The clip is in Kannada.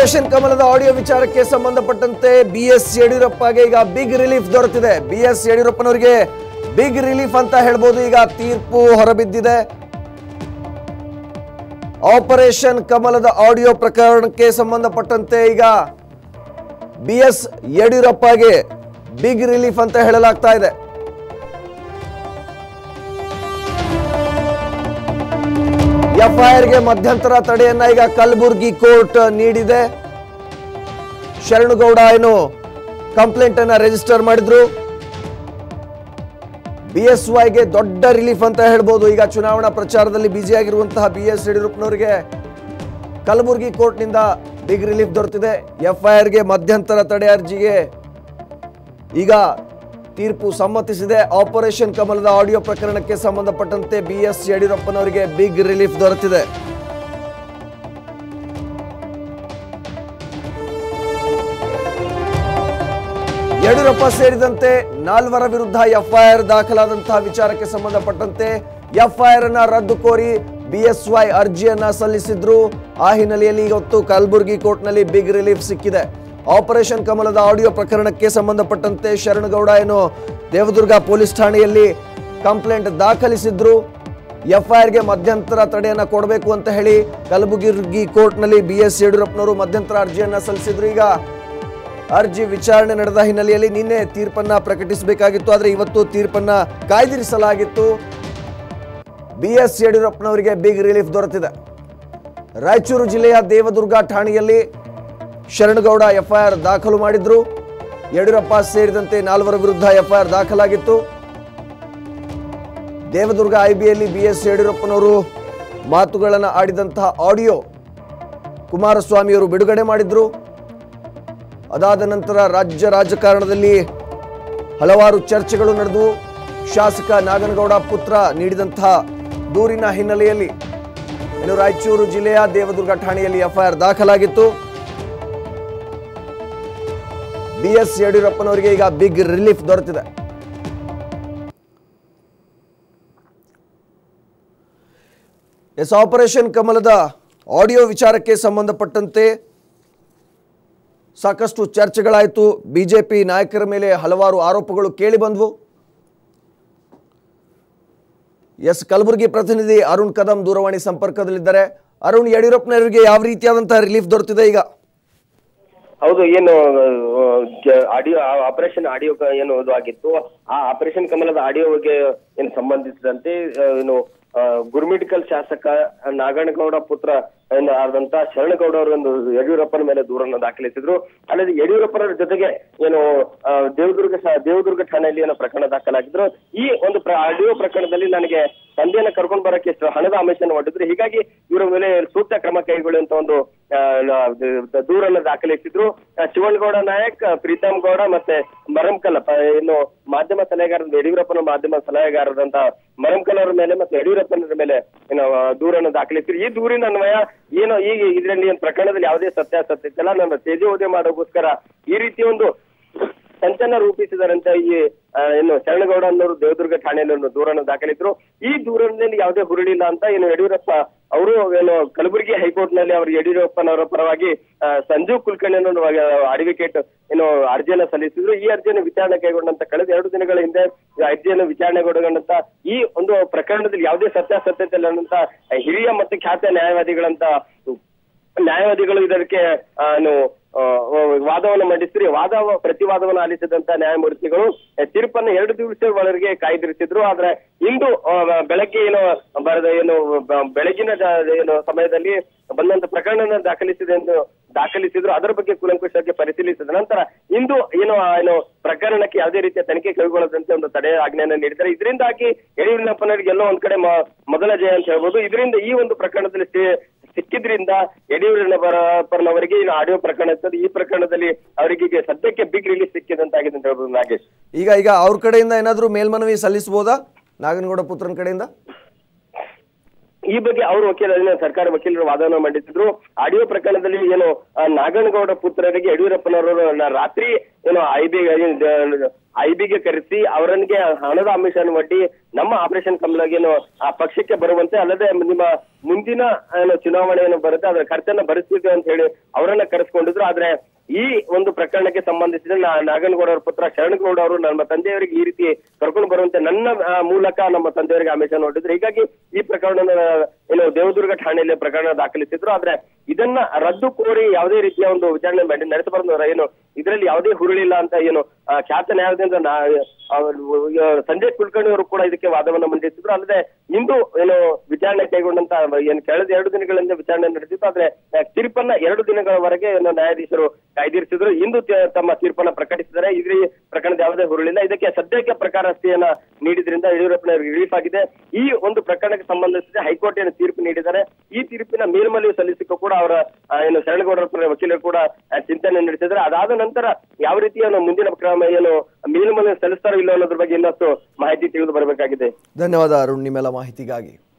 ಆಪರೇಷನ್ ಕಮಲದ ಆಡಿಯೋ ವಿಚಾರಕ್ಕೆ ಸಂಬಂಧಪಟ್ಟಂತೆ ಬಿ ಎಸ್ ಯಡಿಯೂರಪ್ಪಗೆ ಈಗ ಬಿಗ್ ರಿಲೀಫ್ ದೊರೆತಿದೆ ಬಿ ಎಸ್ ಯಡಿಯೂರಪ್ಪನವರಿಗೆ ಬಿಗ್ ರಿಲೀಫ್ ಅಂತ ಹೇಳ್ಬೋದು ಈಗ ತೀರ್ಪು ಹೊರಬಿದ್ದಿದೆ ಆಪರೇಷನ್ ಕಮಲದ ಆಡಿಯೋ ಪ್ರಕರಣಕ್ಕೆ ಸಂಬಂಧಪಟ್ಟಂತೆ ಈಗ ಬಿ ಎಸ್ ಯಡಿಯೂರಪ್ಪಗೆ ಬಿಗ್ ರಿಲೀಫ್ ಅಂತ ಹೇಳಲಾಗ್ತಾ ಇದೆ ಎಫ್ಐಆರ್ಗೆ ಮಧ್ಯಂತರ ತಡೆಯನ್ನ ಈಗ ಕಲಬುರ್ಗಿ ಕೋರ್ಟ್ ನೀಡಿದೆ ಶರಣುಗೌಡ ಏನು ಕಂಪ್ಲೇಂಟ್ ಅನ್ನ ರಿಜಿಸ್ಟರ್ ಮಾಡಿದ್ರು ಬಿ ಎಸ್ ವೈಗೆ ದೊಡ್ಡ ರಿಲೀಫ್ ಅಂತ ಹೇಳ್ಬೋದು ಈಗ ಚುನಾವಣಾ ಪ್ರಚಾರದಲ್ಲಿ ಬ್ಯುಸಿ ಆಗಿರುವಂತಹ ಬಿ ಎಸ್ ಯಡಿಯೂರಪ್ಪನವರಿಗೆ ಕಲಬುರಗಿ ಕೋರ್ಟ್ನಿಂದ ಬಿಗ್ ರಿಲೀಫ್ ದೊರೆತಿದೆ ಎಫ್ಐಆರ್ಗೆ ಮಧ್ಯಂತರ ತಡೆ ಅರ್ಜಿಗೆ ಈಗ ತೀರ್ಪು ಸಮ್ಮತಿಸಿದೆ ಆಪರೇಷನ್ ಕಮಲದ ಆಡಿಯೋ ಪ್ರಕರಣಕ್ಕೆ ಸಂಬಂಧಪಟ್ಟಂತೆ ಬಿ ಎಸ್ ಯಡಿಯೂರಪ್ಪನವರಿಗೆ ಬಿಗ್ ರಿಲೀಫ್ ದೊರೆತಿದೆ ಯಡಿಯೂರಪ್ಪ ಸೇರಿದಂತೆ ನಾಲ್ವರ ವಿರುದ್ಧ ಎಫ್ಐಆರ್ ದಾಖಲಾದಂತಹ ವಿಚಾರಕ್ಕೆ ಸಂಬಂಧಪಟ್ಟಂತೆ ಎಫ್ಐಆರ್ ಅನ್ನ ರದ್ದು ಕೋರಿ ಬಿಎಸ್ವೈ ಅರ್ಜಿಯನ್ನ ಸಲ್ಲಿಸಿದ್ರು ಆ ಹಿನ್ನೆಲೆಯಲ್ಲಿ ಇವತ್ತು ಕಲಬುರಗಿ ಕೋರ್ಟ್ನಲ್ಲಿ ಬಿಗ್ ರಿಲೀಫ್ ಸಿಕ್ಕಿದೆ ಆಪರೇಷನ್ ಕಮಲದ ಆಡಿಯೋ ಪ್ರಕರಣಕ್ಕೆ ಸಂಬಂಧಪಟ್ಟಂತೆ ಶರಣಗೌಡ ಏನು ದೇವದುರ್ಗ ಪೊಲೀಸ್ ಠಾಣೆಯಲ್ಲಿ ಕಂಪ್ಲೇಂಟ್ ದಾಖಲಿಸಿದ್ರು ಎಫ್ಐಆರ್ಗೆ ಮಧ್ಯಂತರ ತಡೆಯನ್ನ ಕೊಡಬೇಕು ಅಂತ ಹೇಳಿ ಕಲಬುರಗಿ ಕೋರ್ಟ್ನಲ್ಲಿ ಬಿ ಎಸ್ ಯಡಿಯೂರಪ್ಪನವರು ಮಧ್ಯಂತರ ಅರ್ಜಿಯನ್ನ ಸಲ್ಲಿಸಿದ್ರು ಈಗ ಅರ್ಜಿ ವಿಚಾರಣೆ ನಡೆದ ಹಿನ್ನೆಲೆಯಲ್ಲಿ ನಿನ್ನೆ ತೀರ್ಪನ್ನ ಪ್ರಕಟಿಸಬೇಕಾಗಿತ್ತು ಆದರೆ ಇವತ್ತು ತೀರ್ಪನ್ನ ಕಾಯ್ದಿರಿಸಲಾಗಿತ್ತು ಬಿ ಎಸ್ ಯಡಿಯೂರಪ್ಪನವರಿಗೆ ಬಿಗ್ ರಿಲೀಫ್ ದೊರೆತಿದೆ ರಾಯಚೂರು ಜಿಲ್ಲೆಯ ದೇವದುರ್ಗ ಠಾಣೆಯಲ್ಲಿ ಶರಣಗೌಡ ಎಫ್ಐಆರ್ ದಾಖಲು ಮಾಡಿದ್ರು ಯಡಿಯೂರಪ್ಪ ಸೇರಿದಂತೆ ನಾಲ್ವರ ವಿರುದ್ಧ ಎಫ್ಐಆರ್ ದಾಖಲಾಗಿತ್ತು ದೇವದುರ್ಗ ಐಬಿಯಲ್ಲಿ ಬಿ ಎಸ್ ಯಡಿಯೂರಪ್ಪನವರು ಮಾತುಗಳನ್ನು ಆಡಿದಂತಹ ಆಡಿಯೋ ಕುಮಾರಸ್ವಾಮಿಯವರು ಬಿಡುಗಡೆ ಮಾಡಿದ್ರು ಅದಾದ ನಂತರ ರಾಜ್ಯ ರಾಜಕಾರಣದಲ್ಲಿ ಹಲವಾರು ಚರ್ಚೆಗಳು ನಡೆದವು ಶಾಸಕ ನಾಗನಗೌಡ ಪುತ್ರ ನೀಡಿದಂತಹ ದೂರಿನ ಹಿನ್ನೆಲೆಯಲ್ಲಿ ಇನ್ನು ರಾಯಚೂರು ಜಿಲ್ಲೆಯ ದೇವದುರ್ಗ ಠಾಣೆಯಲ್ಲಿ ಎಫ್ಐಆರ್ ದಾಖಲಾಗಿತ್ತು ಬಿ ಎಸ್ ಯಡಿಯೂರಪ್ಪನವರಿಗೆ ಈಗ ಬಿಗ್ ರಿಲೀಫ್ ದೊರೆತಿದೆ ಎಸ್ ಆಪರೇಷನ್ ಕಮಲದ ಆಡಿಯೋ ವಿಚಾರಕ್ಕೆ ಸಂಬಂಧಪಟ್ಟಂತೆ ಸಾಕಷ್ಟು ಚರ್ಚೆಗಳಾಯಿತು ಬಿಜೆಪಿ ನಾಯಕರ ಮೇಲೆ ಹಲವಾರು ಆರೋಪಗಳು ಕೇಳಿ ಬಂದವು ಎಸ್ ಕಲಬುರಗಿ ಪ್ರತಿನಿಧಿ ಅರುಣ್ ಕದಂ ದೂರವಾಣಿ ಸಂಪರ್ಕದಲ್ಲಿದ್ದಾರೆ ಅರುಣ್ ಯಡಿಯೂರಪ್ಪನವರಿಗೆ ಯಾವ ರೀತಿಯಾದಂತಹ ರಿಲೀಫ್ ದೊರೆತಿದೆ ಈಗ ಹೌದು ಏನು ಆಡಿಯೋ ಆಪರೇಷನ್ ಆಡಿಯೋ ಏನು ಇದು ಆಗಿತ್ತು ಆ ಆಪರೇಷನ್ ಕಮಲದ ಆಡಿಯೋಗೆ ಏನು ಸಂಬಂಧಿಸಿದಂತೆ ಆ, ಏನು ಆ, ಗುರುಮಿಟ್ಕಲ್ ಶಾಸಕ ನಾಗನಗೌಡ ಪುತ್ರ ಏನು ಆದಂತ ಶರಣಗೌಡ ಅವರು ಒಂದು ಯಡಿಯೂರಪ್ಪನ ಮೇಲೆ ದೂರನ್ನು ದಾಖಲಿಸಿದ್ರು ಅಲ್ಲದೆ ಯಡಿಯೂರಪ್ಪನವರ ಜೊತೆಗೆ ಏನು ಆ, ದೇವದುರ್ಗ ಶ- ದೇವದುರ್ಗ ಠಾಣೆಯಲ್ಲಿ ಏನೋ ಪ್ರಕರಣ ದಾಖಲಾಗಿದ್ರು ಈ ಒಂದು ಪ್ರ- ಆಡಿಯೋ ಪ್ರಕರಣದಲ್ಲಿ ನನಗೆ ತಂದೆಯನ್ನ ಕರ್ಕೊಂಡು ಬರಕ್ಕೆ ಎಷ್ಟು ಹಣದ ಆಮಿಷನ್ನು ಹೊಟ್ಟಿದ್ರು ಹೀಗಾಗಿ ಇವರ ಮೇಲೆ ಸೂಕ್ತ ಕ್ರಮ ಕೈಗೊಳ್ಳುವಂತ ಒಂದು ಆ, ನ- ದ- ದೂರನ್ನು ದಾಖಲಿಸಿದ್ರು ಆ, ಶಿವಣ್ಣಗೌಡ ನಾಯಕ್ ಪ್ರೀತಮ್ ಗೌಡ ಮತ್ತೆ ಮರಂಕಲ್ ಪ- ಏನು ಮಾಧ್ಯಮ ಸಲಹೆಗಾರ ಯಡಿಯೂರಪ್ಪನ ಮಾಧ್ಯಮ ಸಲಹೆಗಾರರಂತ ಮರಂಕಲ್ ಅವರ ಮೇಲೆ ಮತ್ತೆ ಯಡಿಯೂರಪ್ಪನವರ ಮೇಲೆ ಏನು ಆ, ದೂರನ್ನು ದಾಖಲಿಸಿದ್ರು ಈ ದೂರಿನ ಅನ್ವಯ ಏನು ಈಗ ಇದರಲ್ಲಿ ಏನ್ ಪ್ರಕರಣದಲ್ಲಿ ಯಾವುದೇ ಸತ್ಯಾಸತ್ಯತೆ ಇಲ್ಲ ನನ್ನ ತೇಜೋವಧೆ ಮಾಡೋಗೋಸ್ಕರ ಈ ರೀತಿ ಒಂದು ಸಂಚಲನ ರೂಪಿಸಿದಾರಂತ ಈ ಆ, ಏನು ಶರಣಗೌಡ ಅನ್ನೋರು ದೇವದುರ್ಗ ಠಾಣೆಯಲ್ಲಿ ಒಂದು ದೂರನ್ನು ದಾಖಲಿದ್ರು ಈ ದೂರದಲ್ಲಿ ಯಾವುದೇ ಹುರುಳಿಲ್ಲ ಅಂತ ಏನು ಯಡಿಯೂರಪ್ಪ ಅವರು ಏನು ಕಲಬುರಗಿ ಹೈಕೋರ್ಟ್ ನಲ್ಲಿ ಅವರು ಯಡಿಯೂರಪ್ಪನವರ ಪರವಾಗಿ ಆ, ಸಂಜೀವ್ ಕುಲಕರ್ಣಿ ಅನ್ನೋ ಅಡ್ವೊಕೇಟ್ ಏನು ಅರ್ಜಿಯನ್ನ ಸಲ್ಲಿಸಿದ್ರು ಈ ಅರ್ಜಿಯನ್ನು ವಿಚಾರಣೆ ಕೈಗೊಂಡಂತ ಕಳೆದ ಎರಡು ದಿನಗಳ ಹಿಂದೆ ಈ ಅರ್ಜಿಯನ್ನು ವಿಚಾರಣೆಗೊಳಗೊಂಡಂತ ಈ ಒಂದು ಪ್ರಕರಣದಲ್ಲಿ ಯಾವುದೇ ಸತ್ಯಾಸತ್ಯತೆ ಇಲ್ಲ ಅನ್ನಂತ ಹಿರಿಯ ಮತ್ತು ಖ್ಯಾತ ನ್ಯಾಯವಾದಿಗಳಂತ ನ್ಯಾಯವಾದಿಗಳು ಇದಕ್ಕೆ ಆ, ಏನು ಆ, ವಾದವನ್ನು ಮಂಡಿಸಿದ್ರು ಈ ವಾದ ಪ್ರತಿವಾದವನ್ನು ಆಲಿಸಿದಂತ ನ್ಯಾಯಮೂರ್ತಿಗಳು ಆ, ತೀರ್ಪನ್ನು ಎರಡು ದಿವಸ ಒಳಗೆ ಕಾಯ್ದಿರಿಸಿದ್ರು ಆದ್ರೆ ಇಂದು ಆ, ಬೆಳಗ್ಗೆ ಏನು ಬರೆದ ಏನು ಬ- ಬೆಳಗಿನ ಜ- ಏನು ಸಮಯದಲ್ಲಿ ಬಂದಂತ ಪ್ರಕರಣ ದಾಖಲಿಸಿದೆ ಎಂದು ದಾಖಲಿಸಿದ್ರು ಅದರ ಬಗ್ಗೆ ಕೂಲಂಕುಷವಾಗಿ ಪರಿಶೀಲಿಸಿದ ನಂತರ ಇಂದು ಏನು ಆ, ಏನು ಪ್ರಕರಣಕ್ಕೆ ಯಾವುದೇ ರೀತಿಯ ತನಿಖೆ ಕೈಗೊಳ್ಳದಂತೆ ಒಂದು ತಡೆ ಆಜ್ಞೆಯನ್ನು ನೀಡಿದ್ದಾರೆ ಇದರಿಂದಾಗಿ ಯಡಿಯೂರಪ್ಪನವರಿಗೆ ಎಲ್ಲೋ ಒಂದ್ ಕಡೆ ಮ- ಮೊದಲ ಜಯ ಅಂತ ಹೇಳ್ಬೋದು ಇದರಿಂದ ಈ ಒಂದು ಪ್ರಕರಣದಲ್ಲಿ ಸಿ- ಸಿಕ್ಕಿದ್ರಿಂದ ಯಡಿಯೂರಪ್ಪನವರಿಗೆ ಏನು ಆಡಿಯೋ ಪ್ರಕರಣ ಇರ್ತದೆ ಈ ಪ್ರಕರಣದಲ್ಲಿ ಅವರಿಗೆ ಈಗ ಸದ್ಯಕ್ಕೆ ಬಿಗ್ ರಿಲೀಸ್ ಸಿಕ್ಕಿದಂತಾಗಿದೆ ಅಂತ ಹೇಳ್ಬೋದು ನಾಗೇಶ್ ಈಗ ಈಗ ಅವ್ರ ಕಡೆಯಿಂದ ಏನಾದರೂ ಮೇಲ್ಮನವಿ ಸಲ್ಲಿಸಬಹುದಾ ನಾಗನಗೌಡ ಪುತ್ರನ ಕಡೆಯಿಂದ ಈ ಬಗ್ಗೆ ಅವರು ವಕೀಲ ಏನು ಸರ್ಕಾರ ವಕೀಲರು ವಾದವನ್ನು ಮಂಡಿಸಿದ್ರು ಆಡಿಯೋ ಪ್ರಕರಣದಲ್ಲಿ ಏನು ಆ, ನಾಗನಗೌಡ ಪುತ್ರರಿಗೆ ಯಡಿಯೂರಪ್ಪನವರು ನ- ರಾತ್ರಿ ಏನು ಐಬಿ ಐಬಿಗೆ ಕರೆಸಿ ಅವರನ್ಗೆ ಹಣದ ಆಮಿಷವನ್ನು ಒಡ್ಡಿ ನಮ್ಮ ಆಪರೇಷನ್ ಕಮಲಗೆ ಏನು ಆ ಪಕ್ಷಕ್ಕೆ ಬರುವಂತೆ ಅಲ್ಲದೆ ನಿಮ್ಮ ಮುಂದಿನ ಏನು ಚುನಾವಣೆಯನ್ನು ಬರುತ್ತೆ ಅದರ ಖರ್ಚನ್ನ ಭರಿಸ್ತೀವಿ ಅಂತ ಹೇಳಿ ಅವರನ್ನ ಕರೆಸ್ಕೊಂಡಿದ್ರು ಆದ್ರೆ ಈ ಒಂದು ಪ್ರಕರಣಕ್ಕೆ ಸಂಬಂಧಿಸಿದ ನಾ- ನಾಗನಗೌಡ ಅವರ ಪುತ್ರ ಶರಣಗೌಡ ಅವರು ನಮ್ಮ ತಂದೆಯವರಿಗೆ ಈ ರೀತಿ ಕರ್ಕೊಂಡು ಬರುವಂತೆ ನನ್ನ ಆ, ಮೂಲಕ ನಮ್ಮ ತಂದೆಯವರಿಗೆ ಆಮಿಷ ನೋಡಿದ್ರು ಹೀಗಾಗಿ ಈ ಪ್ರಕರಣ ಏನು ದೇವದುರ್ಗ ಠಾಣೆಯಲ್ಲಿ ಪ್ರಕರಣ ದಾಖಲಿಸಿದ್ರು ಆದ್ರೆ ಇದನ್ನ ರದ್ದು ಕೋರಿ ಯಾವುದೇ ರೀತಿಯ ಒಂದು ವಿಚಾರಣೆ ಮಾಡಿ ನಡೆಸಬಾರ್ದು ಏನು ಇದರಲ್ಲಿ ಯಾವುದೇ ಹುರುಳಿಲ್ಲ ಅಂತ ಏನು ಆ, ಖ್ಯಾತ ನ್ಯಾಯಾಲಯದಿಂದ ನಾ- ಅವರು, ಆ, ಸಂಜಯ್ ಕುಲಕರ್ಣಿ ಅವರು ಕೂಡ ಇದಕ್ಕೆ ವಾದವನ್ನ ಮಂಡಿಸಿದ್ರು ಅಲ್ಲದೆ ಇಂದು ಏನು ವಿಚಾರಣೆ ಕೈಗೊಂಡಂತ ಏನು ಕಳೆದ ಎರಡು ದಿನಗಳಿಂದ ವಿಚಾರಣೆ ನಡೆದಿತ್ತು ಆದ್ರೆ ಆ, ತೀರ್ಪನ್ನ ಎರಡು ದಿನಗಳವರೆಗೆ ಏನು ನ್ಯಾಯಾಧೀಶರು ಕಾಯ್ದಿರಿಸಿದ್ರು ಇಂದು ತ- ತಮ್ಮ ತೀರ್ಪನ್ನ ಪ್ರಕಟಿಸಿದ್ದಾರೆ ಇದ್ರ ಪ್ರಕರಣದ ಯಾವುದೇ ಹುರುಳಿಲ್ಲ ಇದಕ್ಕೆ ಸದ್ಯಕ್ಕೆ ಪ್ರಕಾರಸ್ತೆಯನ್ನ ನೀಡಿದ್ರಿಂದ ಯಡಿಯೂರಪ್ಪನವರಿಗೆ ರಿಲೀಫ್ ಆಗಿದೆ ಈ ಒಂದು ಪ್ರಕರಣಕ್ಕೆ ಸಂಬಂಧಿಸಿದ ಹೈಕೋರ್ಟ್ ಏನು ತೀರ್ಪು ನೀಡಿದ್ದಾರೆ ಈ ತೀರ್ಪಿನ ಮೇಲ್ಮನವಿ ಸಲ್ಲಿಸಕ್ಕೂ ಕೂಡ ಅವರ ಆ, ಏನು ಶರಣಗೌಡರ ಪರ ವಕೀಲರು ಕೂಡ ಆ, ಚಿಂತನೆ ನಡೆಸಿದ್ದಾರೆ ಅದಾದ ನಂತರ ಯಾವ ರೀತಿಯ ಒಂದು ಮುಂದಿನ ಕ್ರಮ ಏನು ಮೇಲ್ಮನವಿ ಸಲ್ಲಿಸ್ತಾರೋ ಇಲ್ಲೋ ಅನ್ನೋದ್ರ ಬಗ್ಗೆ ಇನ್ನಷ್ಟು ಮಾಹಿತಿ ತಿಳಿದು ಬರಬೇಕಾಗಿದೆ ಧನ್ಯವಾದ ಅರುಣ್ ನಿಮ್ಮೆಲ್ಲ ಮಾಹಿತಿಗಾಗಿ